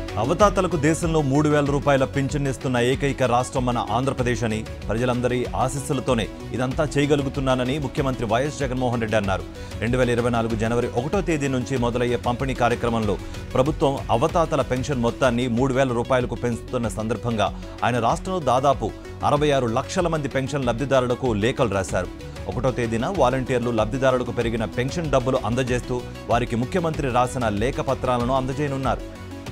అవతాతలకు దేశంలో మూడు వేల రూపాయల పింఛన్ ఇస్తున్న ఏకైక రాష్ట్రం మన ఆంధ్రప్రదేశ్ అని ప్రజలందరి ఆశీస్సులతోనే ఇదంతా చేయగలుగుతున్నానని ముఖ్యమంత్రి వైఎస్ జగన్మోహన్ రెడ్డి అన్నారు రెండు వేల ఇరవై నాలుగు జనవరి ఒకటో తేదీ నుంచి మొదలయ్యే పంపిణీ కార్యక్రమంలో ప్రభుత్వం అవతాతల పెన్షన్ మొత్తాన్ని మూడు వేల రూపాయలకు పెంచుతున్న సందర్భంగా ఆయన రాష్ట్రంలో దాదాపు అరవై ఆరు లక్షల మంది పెన్షన్ లబ్ధిదారులకు లేఖలు రాశారు ఒకటో తేదీన వాలంటీర్లు లబ్ధిదారులకు పెరిగిన పెన్షన్ డబ్బులు అందజేస్తూ వారికి ముఖ్యమంత్రి రాసిన లేఖ పత్రాలను అందజేయనున్నారు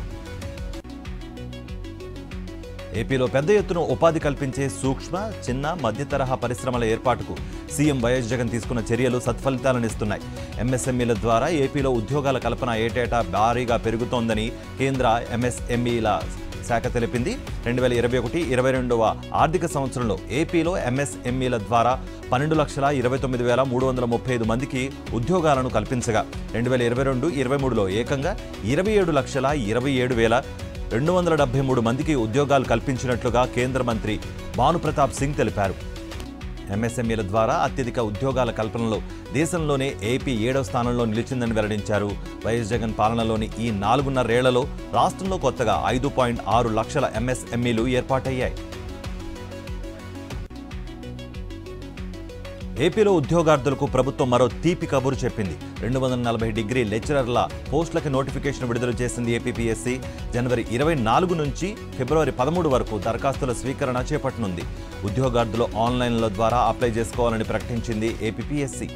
ఏపీలో పెద్ద ఎత్తున ఉపాధి కల్పించే సూక్ష్మ చిన్న మధ్య తరహా పరిశ్రమల ఏర్పాటుకు సీఎం వైఎస్ జగన్ తీసుకున్న చర్యలు సత్ఫలితాలనిస్తున్నాయి ఎంఎస్ఎంఈల ద్వారా ఏపీలో ఉద్యోగాల కల్పన ఏటేటా భారీగా పెరుగుతోందని కేంద్ర ఎంఎస్ఎంఈల శాఖ తెలిపింది రెండు వేల ఇరవై ఒకటి ఇరవై రెండవ ఆర్థిక సంవత్సరంలో ఏపీలో ఎంఎస్ఎంఈల ద్వారా పన్నెండు లక్షల ఇరవై తొమ్మిది వేల మూడు వందల ముప్పై ఐదు మందికి ఉద్యోగాలను కల్పించగా రెండు వేల ఇరవై రెండు ఇరవై మూడులో ఏకంగా ఇరవై ఏడు లక్షల ఇరవై ఏడు వేల రెండు వందల డెబ్బై మూడు మందికి ఉద్యోగాలు కల్పించినట్లుగా కేంద్ర మంత్రి భానుప్రతాప్ సింగ్ తెలిపారు ఎంఎస్ఎంఈల ద్వారా అత్యధిక ఉద్యోగాల కల్పనలో దేశంలోనే ఏపీ ఏడవ స్థానంలో నిలిచిందని వెల్లడించారు వైఎస్ జగన్ పాలనలోని ఈ నాలుగున్నరేళ్లలో రాష్ట్రంలో కొత్తగా ఐదు పాయింట్ ఆరు లక్షల ఎంఎస్ఎంఈలు ఏర్పాటయ్యాయి ఏపీలో ఉద్యోగార్థులకు ప్రభుత్వం మరో తీపి కబురు చెప్పింది రెండు వందల నలభై డిగ్రీ లెక్చరర్ల పోస్టులకి నోటిఫికేషన్ విడుదల చేసింది ఏపీపీఎస్సీ జనవరి ఇరవై నాలుగు నుంచి ఫిబ్రవరి పదమూడు వరకు దరఖాస్తుల స్వీకరణ చేపట్టనుంది ఉద్యోగార్థులు ఆన్లైన్ల ద్వారా అప్లై చేసుకోవాలని ప్రకటించింది ఏపీపీఎస్సీ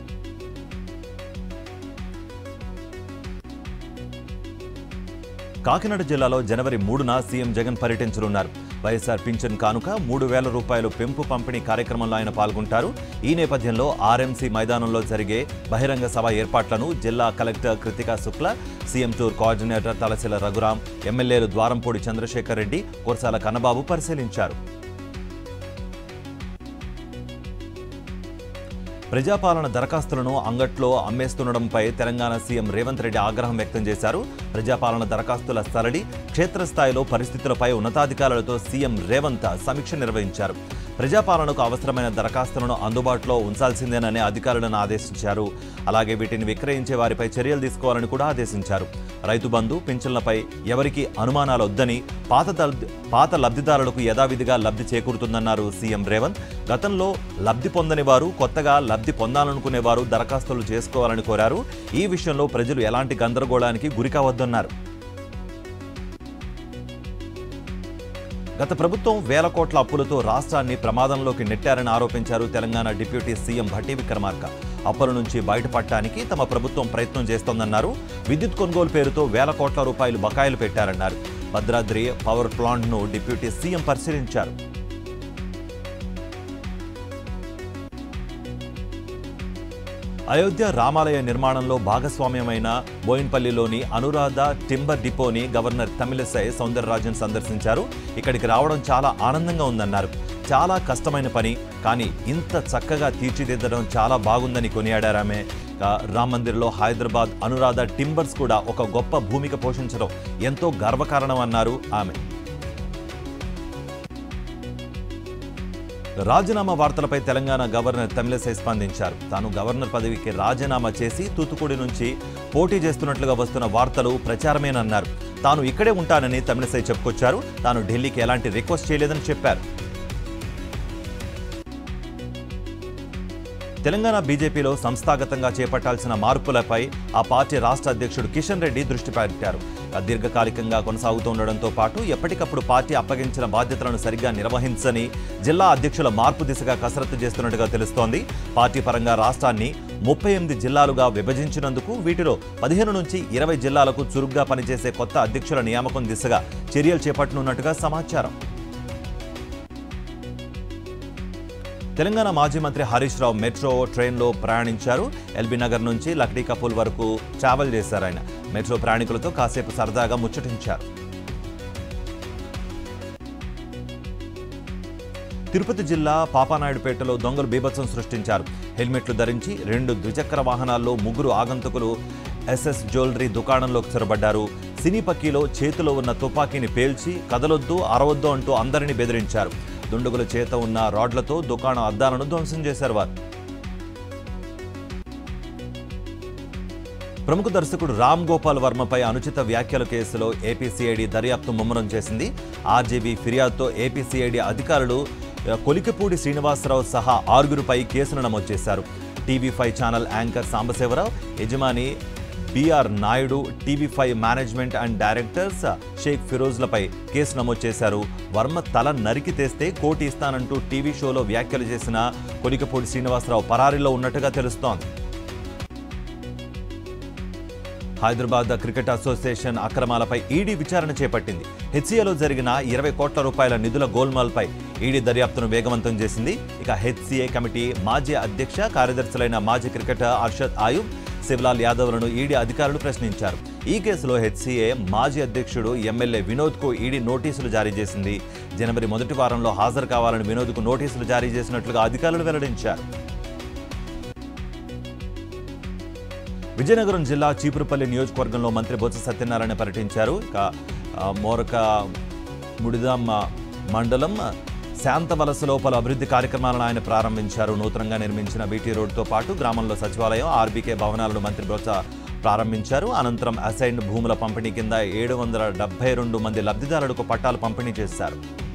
కాకినాడ జిల్లాలో జనవరి మూడున సీఎం జగన్ పర్యటించనున్నారు వైఎస్ఆర్ పింఛన్ కానుక మూడు వేల రూపాయలు పెంపు పంపిణీ కార్యక్రమంలో ఆయన పాల్గొంటారు ఈ నేపథ్యంలో ఆర్ఎంసీ మైదానంలో జరిగే బహిరంగ సభ ఏర్పాట్లను జిల్లా collector Kritika Shukla CM tour coordinator Talasila Raghuram ఎమ్మెల్యేలు ద్వారంపూడి చంద్రశేఖర్ రెడ్డి కురసాల కన్నబాబు పరిశీలించారు ప్రజాపాలన దరఖాస్తులను అంగట్లో అమ్మేస్తుండడంపై తెలంగాణ సీఎం రేవంత్ రెడ్డి ఆగ్రహం వ్యక్తం చేశారు ప్రజాపాలన దరఖాస్తుల సరళి క్షేత్రస్థాయిలో పరిస్థితులపై ఉన్నతాధికారులతో సీఎం రేవంత్ సమీక్ష నిర్వహించారు ప్రజాపాలనకు అవసరమైన దరఖాస్తులను అందుబాటులో ఉంచాల్సిందేనని అధికారులను ఆదేశించారు అలాగే వీటిని విక్రయించే వారిపై చర్యలు తీసుకోవాలని కూడా ఆదేశించారు రైతు బంధు పింఛన్లపై ఎవరికి అనుమానాలు వద్దని పాత లబ్ధి పాత లబ్ధిదారులకు యథావిధిగా లబ్ధి చేకూరుతుందన్నారు సీఎం రేవంత్ గతంలో లబ్ధి పొందని వారు కొత్తగా లబ్ధి పొందాలనుకునే వారు దరఖాస్తులు చేసుకోవాలని కోరారు ఈ విషయంలో ప్రజలు ఎలాంటి గందరగోళానికి గురి కావద్దన్నారు గత ప్రభుత్వం వేల కోట్ల అప్పులతో రాష్ట్రాన్ని ప్రమాదంలోకి నెట్టారని ఆరోపించారు తెలంగాణ డిప్యూటీ సీఎం భట్టి విక్రమార్క అప్పుల నుంచి బయటపడటానికి తమ ప్రభుత్వం ప్రయత్నం చేస్తోందన్నారు విద్యుత్ కొనుగోలు పేరుతో వేల కోట్ల రూపాయలు బకాయిలు పెట్టారన్నారు భద్రాద్రి పవర్ ప్లాంట్ను డిప్యూటీ సీఎం పరిశీలించారు అయోధ్య రామాలయ నిర్మాణంలో భాగస్వామ్యమైన బోయిన్పల్లిలోని అనురాధ టింబర్ డిపోని గవర్నర్ తమిళసై సౌందరరాజన్ సందర్శించారు ఇక్కడికి రావడం చాలా ఆనందంగా ఉందన్నారు చాలా కష్టమైన పని కానీ ఇంత చక్కగా తీర్చిదిద్దడం చాలా బాగుందని కొనియాడారామె ఇక రామ్ మందిర్లో హైదరాబాద్ అనురాధ టింబర్స్ కూడా ఒక గొప్ప భూమిక పోషించడం ఎంతో గర్వకారణం అన్నారు ఆమె రాజీనామా వార్తలపై తెలంగాణ గవర్నర్ తమిళసై స్పందించారు తాను గవర్నర్ పదవికి రాజీనామా చేసి తూతుకుడి నుంచి పోటీ చేస్తున్నట్లుగా వస్తున్న వార్తలు ప్రచారమేనన్నారు తాను ఇక్కడే ఉంటానని తమిళసై చెప్పుకొచ్చారు తాను ఢిల్లీకి ఎలాంటి రిక్వెస్ట్ చేయలేదని చెప్పారు తెలంగాణ బీజేపీలో సంస్థాగతంగా చేపట్టాల్సిన మార్పులపై ఆ పార్టీ రాష్ట్ర అధ్యక్షుడు కిషన్ రెడ్డి దృష్టి పెట్టారు దీర్ఘకాలికంగా కొనసాగుతుండడంతో పాటు ఎప్పటికప్పుడు పార్టీ అప్పగించిన బాధ్యతలను సరిగ్గా నిర్వహించని జిల్లా అధ్యక్షుల మార్పు దిశగా కసరత్తు చేస్తున్నట్టుగా తెలుస్తోంది పార్టీ పరంగా రాష్ట్రాన్ని ముప్పై ఎనిమిది జిల్లాలుగా విభజించినందుకు వీటిలో పదిహేను నుంచి ఇరవై జిల్లాలకు చురుగ్గా పనిచేసే కొత్త అధ్యక్షుల నియామకం దిశగా చర్యలు చేపట్టనున్నట్టుగా సమాచారం తెలంగాణ మాజీ మంత్రి హరీష్ రావు మెట్రో ట్రైన్లో ప్రయాణించారు ఎల్బీ నగర్ నుంచి లక్డీ కపూల్ వరకు ట్రావెల్ చేశారు ఆయన మెట్రో ప్రయాణికులతో కాసేపు సరదాగా ముచ్చటించారు తిరుపతి జిల్లా పాపానాయుడుపేటలో దొంగలు బీభత్సం సృష్టించారు హెల్మెట్లు ధరించి రెండు ద్విచక్ర వాహనాల్లో ముగ్గురు ఆగంతుకులు ఎస్ఎస్ జ్యువెలరీ దుకాణంలోకి చొరబడ్డారు సినీ పక్కీలో చేతిలో ఉన్న తుపాకీని పేల్చి కదలొద్దు అరవద్దు అంటూ అందరినీ బెదిరించారు దుండగుల చేత ఉన్న రాడ్లతో దుకాణం అద్దాలను ధ్వంసం చేశారు వారు ప్రముఖ దర్శకుడు రామ్ గోపాల్ వర్మపై అనుచిత వ్యాఖ్యల కేసులో ఏపీసీఐడి దర్యాప్తు ముమ్మరం చేసింది ఆర్జీబీ ఫిర్యాదుతో ఏపీసీఐడి అధికారులు ఆ, కొలికపూడి శ్రీనివాసరావు సహా ఆరుగురుపై కేసును నమోదు చేశారు TV five channel anchor Sambasivarao యజమాని BR Naidu TV five management and directors Shaik ఫిరోజ్లపై కేసు నమోదు చేశారు వర్మ తల నరికి తెస్తే కోటి ఇస్తానంటూ టీవీ షోలో వ్యాఖ్యలు చేసిన కొలికపూడి శ్రీనివాసరావు పరారీలో ఉన్నట్టుగా తెలుస్తోంది హైదరాబాద్ క్రికెట్ అసోసియేషన్ అక్రమాలపై ఈడీ విచారణ చేపట్టింది హెచ్సిఏలో జరిగిన ఇరవై కోట్ల రూపాయల నిధుల గోల్మాల్పై ఈడీ దర్యాప్తును వేగవంతం చేసింది ఇక హెచ్సిఏ కమిటీ మాజీ అధ్యక్ష కార్యదర్శులైన మాజీ క్రికెటర్ అర్షద్ ఆయుబ్ శివలాల్ యాదవ్లను ఈడీ అధికారులు ప్రశ్నించారు ఈ కేసులో హెచ్సిఏ మాజీ అధ్యక్షుడు ఎమ్మెల్యే వినోద్కు ఈడీ నోటీసులు జారీ చేసింది జనవరి మొదటి వారంలో హాజరు కావాలని వినోద్కు నోటీసులు జారీ చేసినట్లుగా అధికారులు వెల్లడించారు విజయనగరం జిల్లా చీపురుపల్లి నియోజకవర్గంలో మంత్రి బొత్స సత్యనారాయణ పర్యటించారు ఇక ఆ, మోరక ముడిదాం మండలం శాంతవలసలో పలు అభివృద్ధి కార్యక్రమాలను ఆయన ప్రారంభించారు నూతనంగా నిర్మించిన బీటీ రోడ్డుతో పాటు గ్రామంలో సచివాలయం ఆర్బీకే భవనాలను మంత్రి బొత్స ప్రారంభించారు అనంతరం అసైన్డ్ భూముల పంపిణీ కింద ఏడు వందల డెబ్బై రెండు మంది లబ్ధిదారులకు పట్టాలు పంపిణీ చేశారు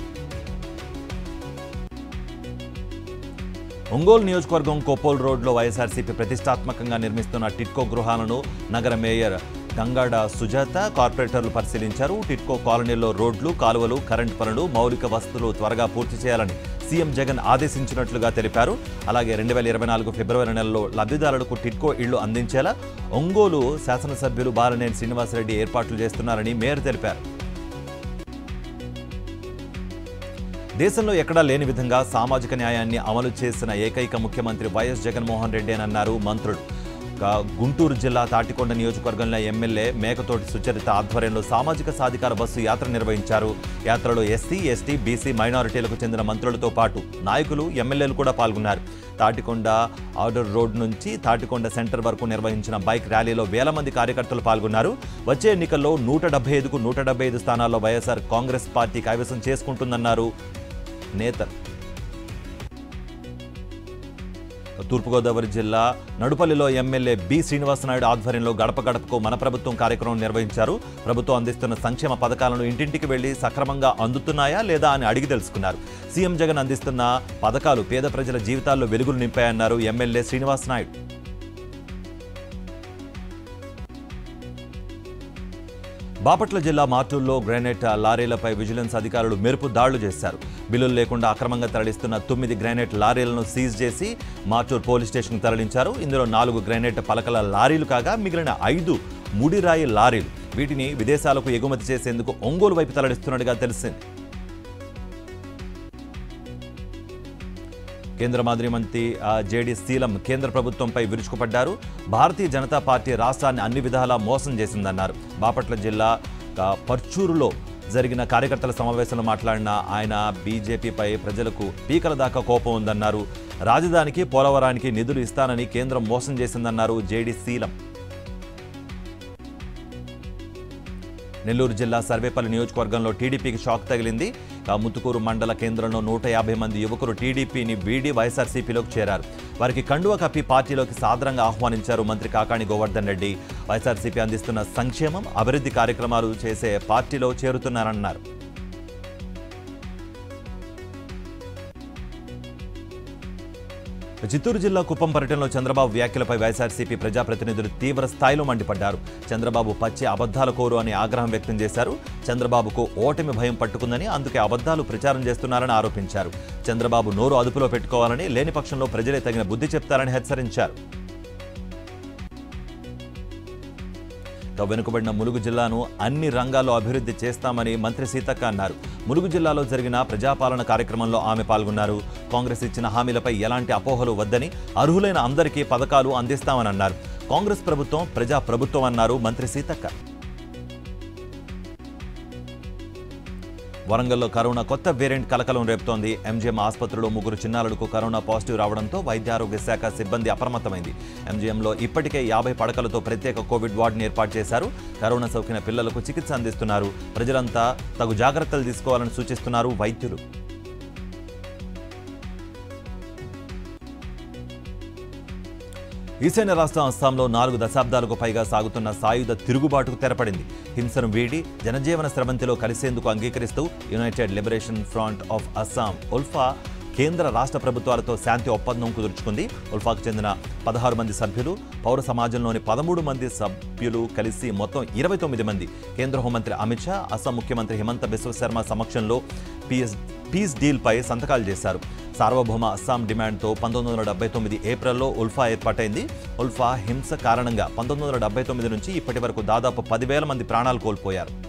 ఒంగోలు నియోజకవర్గం కోపోల్ రోడ్లో వైఎస్ఆర్సీపీ ప్రతిష్టాత్మకంగా నిర్మిస్తున్న టిట్కో గృహాలను నగర మేయర్ గంగాడ సుజాత కార్పొరేటర్లు పరిశీలించారు టిట్కో కాలనీలో రోడ్లు కాలువలు కరెంట్ పనులు మౌలిక వసతులు త్వరగా పూర్తి చేయాలని సీఎం జగన్ ఆదేశించినట్లుగా తెలిపారు అలాగే రెండు వేల ఇరవై నాలుగు ఫిబ్రవరి నెలలో లబ్ధిదారులకు టిట్కో ఇళ్లు అందించేలా ఒంగోలు శాసనసభ్యులు బాలనేని శ్రీనివాసరెడ్డి ఏర్పాట్లు చేస్తున్నారని మేయర్ తెలిపారు దేశంలో ఎక్కడా లేని విధంగా సామాజిక న్యాయాన్ని అమలు చేసిన ఏకైక ముఖ్యమంత్రి వైఎస్ జగన్మోహన్ రెడ్డి అని అన్నారు మంత్రులు ఇక గుంటూరు జిల్లా తాటికొండ నియోజకవర్గంలో ఎమ్మెల్యే మేకతోటి సుచరిత ఆధ్వర్యంలో సామాజిక సాధికార బస్సు యాత్ర నిర్వహించారు యాత్రలో ఎస్సీ ఎస్టీ బీసీ మైనారిటీలకు చెందిన మంత్రులతో పాటు నాయకులు ఎమ్మెల్యేలు కూడా పాల్గొన్నారు తాటికొండ ఆర్డర్ రోడ్ నుంచి తాటికొండ సెంటర్ వరకు నిర్వహించిన బైక్ ర్యాలీలో వేల మంది కార్యకర్తలు పాల్గొన్నారు వచ్చే ఎన్నికల్లో నూట డెబ్బై ఐదుకు నూట డెబ్బై ఐదు స్థానాల్లో వైఎస్ఆర్ కాంగ్రెస్ పార్టీ కైవసం చేసుకుంటుందన్నారు నేతలు తూర్పుగోదావరి జిల్లా నడుపల్లిలో ఎమ్మెల్యే బి శ్రీనివాసనాయుడు ఆధ్వర్యంలో గడప గడపకు మన ప్రభుత్వం కార్యక్రమం నిర్వహించారు ప్రభుత్వం అందిస్తున్న సంక్షేమ పథకాలను ఇంటింటికి వెళ్లి సక్రమంగా అందుతున్నాయా లేదా అని అడిగి తెలుసుకున్నారు సీఎం జగన్ అందిస్తున్న పథకాలు పేద ప్రజల జీవితాల్లో వెలుగులు నింపాయన్నారు ఎమ్మెల్యే శ్రీనివాసనాయుడు బాపట్ల జిల్లా మార్టూల్లో గ్రానైట్ లారీలపై విజిలెన్స్ అధికారులు మెరుపు దాడులు చేశారు బిల్లులు లేకుండా అక్రమంగా తరలిస్తున్న తొమ్మిది గ్రానైట్ లారీలను సీజ్ చేసి మార్టూర్ పోలీస్ స్టేషన్కు తరలించారు ఇందులో నాలుగు గ్రానైట్ పలకల లారీలు కాగా మిగిలిన ఐదు ముడిరాయి లారీలు వీటిని విదేశాలకు ఎగుమతి చేసేందుకు ఒంగోలు వైపు తరలిస్తున్నట్టుగా తెలిసింది కేంద్ర మాజీ మంత్రి ఆ, జేడి శీలం కేంద్ర ప్రభుత్వంపై విరుచుకుపడ్డారు భారతీయ జనతా పార్టీ రాష్ట్రాన్ని అన్ని విధాలా మోసం చేసిందన్నారు బాపట్ల జిల్లా ఆ, పర్చూరులో జరిగిన కార్యకర్తల సమావేశంలో మాట్లాడిన ఆయన బీజేపీపై ప్రజలకు పీకల దాకా కోపం ఉందన్నారు రాజధానికి పోలవరానికి నిధులు ఇస్తానని కేంద్రం మోసం చేసిందన్నారు జేడి శీలం నెల్లూరు జిల్లా సర్వేపల్లి నియోజకవర్గంలో టీడీపీకి షాక్ తగిలింది ఆ ముత్తుకూరు మండల కేంద్రంలో నూట యాభై మంది యువకులు టీడీపీని వీడి వైఎస్ఆర్సీపీలోకి చేరారు వారికి కండువ కప్పి పార్టీలోకి సాదరంగా ఆహ్వానించారు మంత్రి కాకాణి గోవర్ధన్ రెడ్డి వైఎస్ఆర్సీపీ అందిస్తున్న సంక్షేమం అభివృద్ధి కార్యక్రమాలు చేసే పార్టీలో చేరుతున్నారన్నారు చిత్తూరు జిల్లా కుప్పం పర్యటనలో చంద్రబాబు వ్యాఖ్యలపై వైఎస్ఆర్సీపీ ప్రజాప్రతినిధులు తీవ్ర స్థాయిలో మండిపడ్డారు చంద్రబాబు పచ్చి అబద్ధాల కోరు అని ఆగ్రహం వ్యక్తం చేశారు చంద్రబాబుకు ఓటమి భయం పట్టుకుందని అందుకే అబద్ధాలు ప్రచారం చేస్తున్నారని ఆరోపించారు చంద్రబాబు నోరు అదుపులో పెట్టుకోవాలని లేని పక్షంలో ప్రజలే తగిన బుద్ధి చెప్తారని హెచ్చరించారు ఇక వెనుకబడిన ములుగు జిల్లాను అన్ని రంగాల్లో అభివృద్ధి చేస్తామని మంత్రి సీతక్క అన్నారు ములుగు జిల్లాలో జరిగిన ప్రజాపాలన కార్యక్రమంలో ఆమె పాల్గొన్నారు కాంగ్రెస్ ఇచ్చిన హామీలపై ఎలాంటి అపోహలు వద్దని అర్హులైన అందరికీ పథకాలు అందిస్తామని అన్నారు కాంగ్రెస్ ప్రభుత్వం ప్రజా ప్రభుత్వం అన్నారు మంత్రి సీతక్క వరంగల్లో కరోనా కొత్త వేరియంట్ కలకలం రేపుతోంది ఎంజీఎం ఆసుపత్రిలో ముగ్గురు చిన్నారులకు కరోనా పాజిటివ్ రావడంతో వైద్య ఆరోగ్య శాఖ సిబ్బంది అప్రమత్తమైంది ఎంజీఎంలో ఇప్పటికే యాభై పడకలతో ప్రత్యేక కోవిడ్ వార్డుని ఏర్పాటు చేశారు కరోనా సోకిన పిల్లలకు చికిత్స అందిస్తున్నారు ప్రజలంతా తగు జాగ్రత్తలు తీసుకోవాలని సూచిస్తున్నారు వైద్యులు ఈశాన్య రాష్ట్రం అస్సాంలో నాలుగు దశాబ్దాలకు పైగా సాగుతున్న సాయుధ తిరుగుబాటుకు తెరపడింది హింసను వీడి జనజీవన స్రవంతిలో కలిసేందుకు అంగీకరిస్తూ united liberation front of Assam ULFA కేంద్ర రాష్ట్ర ప్రభుత్వాలతో శాంతి ఒప్పందం కుదుర్చుకుంది ఉల్ఫాకు చెందిన పదహారు మంది సభ్యులు పౌర సమాజంలోని పదమూడు మంది సభ్యులు కలిసి మొత్తం ఇరవై తొమ్మిది మంది కేంద్ర హోంమంత్రి అమిత్ షా అస్సాం ముఖ్యమంత్రి హిమంత బిశ్వ శర్మ సమక్షంలో పిఎస్ పీస్ డీల్పై సంతకాలు చేశారు సార్వభౌమ అస్సాం డిమాండ్తో పంతొమ్మిది వందల డెబ్బై తొమ్మిది ఏప్రిల్లో ఉల్ఫా ఏర్పాటైంది ఉల్ఫా హింస కారణంగా పంతొమ్మిది వందల డెబ్బై తొమ్మిది నుంచి ఇప్పటి వరకు దాదాపు పదివేల మంది ప్రాణాలు కోల్పోయారు